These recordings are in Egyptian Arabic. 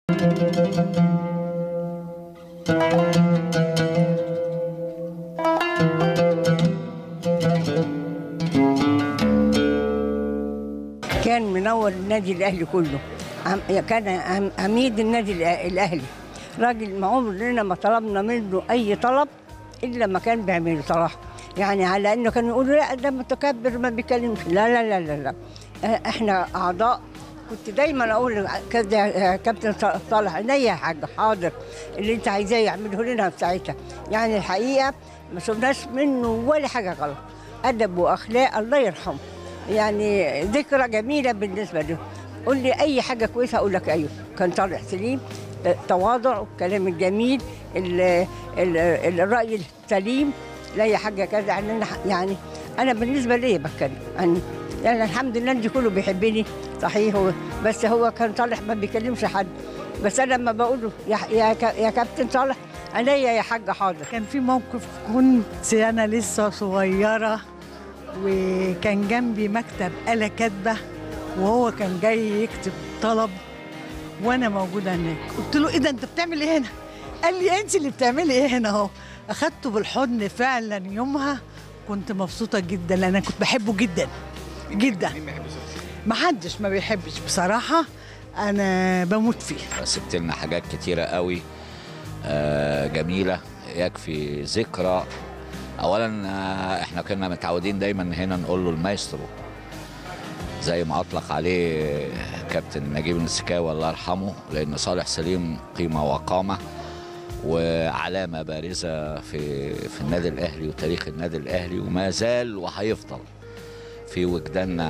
كان منور النادي الاهلي كله عم- كان عم- عميد النادي الأ- الاهلي راجل ما عمرنا ما طلبنا منه اي طلب الا ما كان بيعمله صراحه يعني على انه كانوا يقولوا لا ده متكبر ما بيكلمش لا لا لا لا, لا. آه، احنا اعضاء كنت دايما اقول كده يا كابتن ص- صالح عينيا يا حاج حاضر اللي انت عايزاه يعمله لنا في ساعتها يعني الحقيقه ما شفناش منه ولا حاجه غلط ادب واخلاق الله يرحمه يعني ذكرى جميله بالنسبه له قول لي اي حاجه كويسه اقول لك ايوه كان صالح سليم ت- تواضع والكلام الجميل ال ال ال الراي السليم لا هي حاجه كذا يعني انا يعني انا بالنسبه لي بتكلم يعني يعني الحمد لله النادي كله بيحبني صحيح هو بس هو كان صالح ما بيكلمش حد بس انا لما بقول له يا يا, كا- يا كابتن صالح عينيا يا حاج حاضر كان في موقف كنت انا لسه صغيره وكان جنبي مكتب آلة كاتبه وهو كان جاي يكتب طلب وانا موجوده هناك قلت له ايه ده انت بتعمل ايه هنا قال لي انت اللي بتعملي ايه هنا اهو اخدته بالحضن فعلا يومها كنت مبسوطه جدا لان انا كنت بحبه جدا جدا ما حدش ما بيحبش بصراحه انا بموت فيه سبت لنا حاجات كتيرة قوي آه، جميلة يكفي ذكرى أولا آه، احنا كنا متعودين دايما هنا نقول له المايسترو زي ما أطلق عليه كابتن نجيب السكاوي الله يرحمه لأن صالح سليم قيمة وقامة وعلامة بارزة في في النادي الأهلي وتاريخ النادي الأهلي وما زال وهيفضل في وجداننا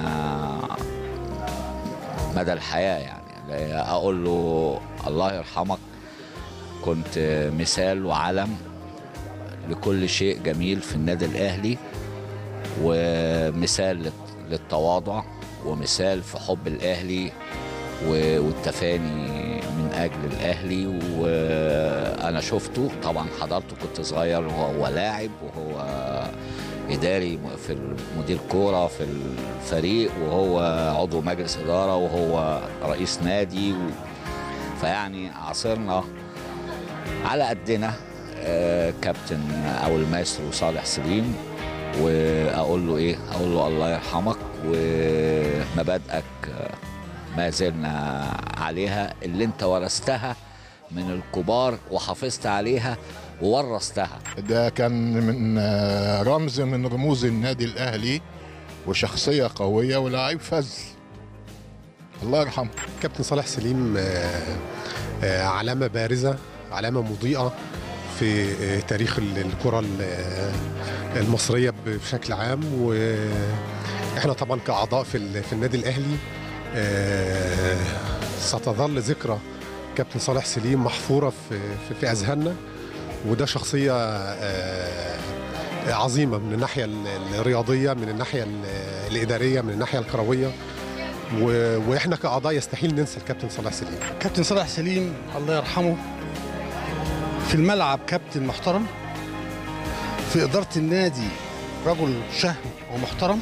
مدى الحياة يعني أقول له الله يرحمك كنت مثال وعلم لكل شيء جميل في النادي الأهلي ومثال للت- للتواضع ومثال في حب الأهلي و- والتفاني من أجل الأهلي وأنا شفته طبعا حضرته كنت صغير وهو لاعب وهو إداري في مدير كورة في الفريق وهو عضو مجلس إدارة وهو رئيس نادي و... فيعني عاصرنا على قدنا آه، كابتن او المايسترو صالح سليم واقول له ايه اقول له الله يرحمك ومبادئك آه، ما زلنا عليها اللي انت ورثتها من الكبار وحافظت عليها وورثتها ده كان من آه، رمز من رموز النادي الاهلي وشخصيه قويه ولاعيب فذ الله يرحمه كابتن صالح سليم آه، آه، علامة بارزة علامة مضيئة في آه، تاريخ ال- الكرة ال- آه، المصرية بشكل عام وإحنا طبعا كأعضاء في ال- في النادي الأهلي آه، ستظل ذكرى كابتن صالح سليم محفورة في في- في أذهاننا وده شخصية آه، عظيمة من الناحية ال- الرياضية من الناحية ال- الإدارية من الناحية الكروية و... واحنا كاعضاء يستحيل ننسى الكابتن صلاح سليم كابتن صالح سليم الله يرحمه في الملعب كابتن محترم في إدارة النادي رجل شهم ومحترم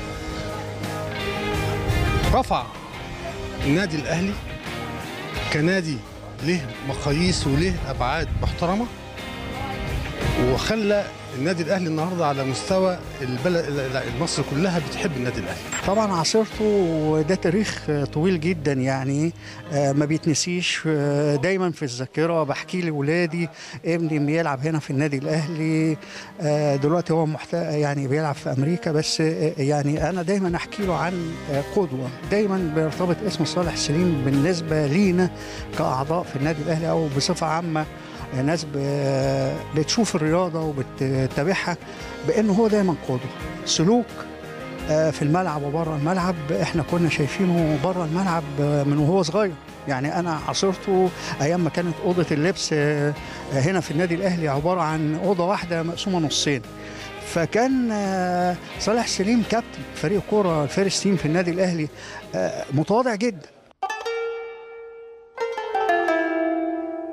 رفع النادي الأهلي كنادي له مقاييس وله أبعاد محترمة وخلى النادي الأهلي النهاردة على مستوى البلد مصر كلها بتحب النادي الأهلي طبعا عاصرته وده تاريخ طويل جدا يعني آه، ما بيتنسيش آه، دايما في الذاكره بحكي لاولادي ابني بيلعب هنا في النادي الاهلي آه، دلوقتي هو محت... يعني بيلعب في امريكا بس آه، يعني انا دايما احكي له عن آه، قدوه دايما بيرتبط اسم صالح سليم بالنسبه لينا كاعضاء في النادي الاهلي او بصفه عامه آه، ناس ب- بتشوف الرياضه وبتتابعها بانه هو دايما قدوه سلوك آه، في الملعب وبره الملعب احنا كنا شايفينه بره الملعب آه، من وهو صغير يعني انا عاصرته ايام ما كانت اوضه اللبس آه، آه، هنا في النادي الاهلي عباره عن اوضه واحده مقسومه نصين فكان آه، صالح سليم كابتن فريق كوره الفارس تيم في النادي الاهلي آه، متواضع جدا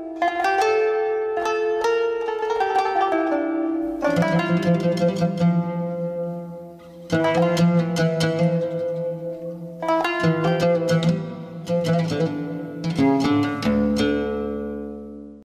Thank you.